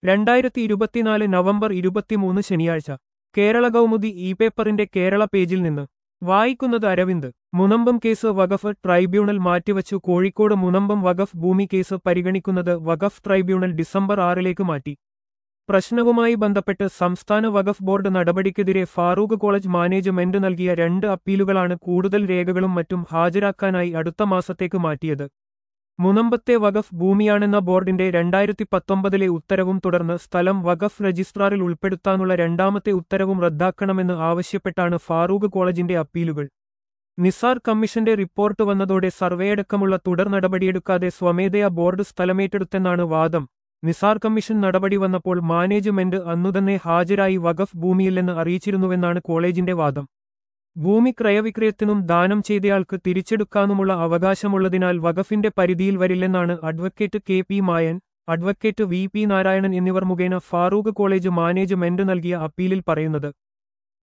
രണ്ടായിരത്തി ഇരുപത്തിനാല് നവംബർ ഇരുപത്തിമൂന്ന് ശനിയാഴ്ച കേരള കൗമുദി ഇ പേപ്പറിന്റെ കേരള പേജിൽ നിന്ന് വായിക്കുന്നത് അരവിന്ദ് മുനമ്പം കേസ് വഖഫ് ട്രൈബ്യൂണൽ മാറ്റിവച്ചു കോഴിക്കോട് മുനമ്പം വഖഫ് ഭൂമി കേസ് പരിഗണിക്കുന്നത് വഖഫ് ട്രൈബ്യൂണൽ ഡിസംബർ ആറിലേക്ക് മാറ്റി പ്രശ്നവുമായി ബന്ധപ്പെട്ട് സംസ്ഥാന വഖഫ് ബോർഡ് നടപടിക്കെതിരെ ഫാറൂഖ് കോളേജ് മാനേജ്മെന്റ് നൽകിയ രണ്ട് അപ്പീലുകളാണ് കൂടുതൽ രേഖകളും മറ്റും ഹാജരാക്കാനായി അടുത്ത മാസത്തേക്ക് മാറ്റിയത് മുനമ്പത്തെ വഖഫ് ഭൂമിയാണെന്ന ബോർഡിന്റെ രണ്ടായിരത്തി പത്തൊമ്പതിലെ ഉത്തരവും തുടർന്ന് സ്ഥലം വഖഫ് രജിസ്ട്രാറിൽ ഉൾപ്പെടുത്താനുള്ള രണ്ടാമത്തെ ഉത്തരവും റദ്ദാക്കണമെന്ന് ആവശ്യപ്പെട്ടാണ് ഫാറൂഖ് കോളേജിന്റെ അപ്പീലുകൾ നിസാർ കമ്മീഷന്റെ റിപ്പോർട്ട് വന്നതോടെ സർവേയടക്കമുള്ള തുടർ നടപടിയെടുക്കാതെ സ്വമേധയാ ബോർഡ് സ്ഥലമേറ്റെടുത്തെന്നാണ് വാദം നിസാർ കമ്മീഷൻ നടപടി വന്നപ്പോൾ മാനേജ്മെന്റ് അന്നുതന്നെ ഹാജരായി വഖഫ് ഭൂമിയില്ലെന്ന് അറിയിച്ചിരുന്നുവെന്നാണ് കോളേജിന്റെ വാദം ഭൂമി ക്രയവിക്രയത്തിനും ദാനം ചെയ്തയാൾക്ക് തിരിച്ചെടുക്കാനുമുള്ള അവകാശമുള്ളതിനാൽ വഖഫിന്റെ പരിധിയിൽ വരില്ലെന്നാണ് advocate K P Mayan advocate V P Narayanan എന്നിവർ മുഖേന ഫാറൂഖ് കോളേജ് മാനേജ്മെന്റ് നൽകിയ അപ്പീലിൽ പറയുന്നത്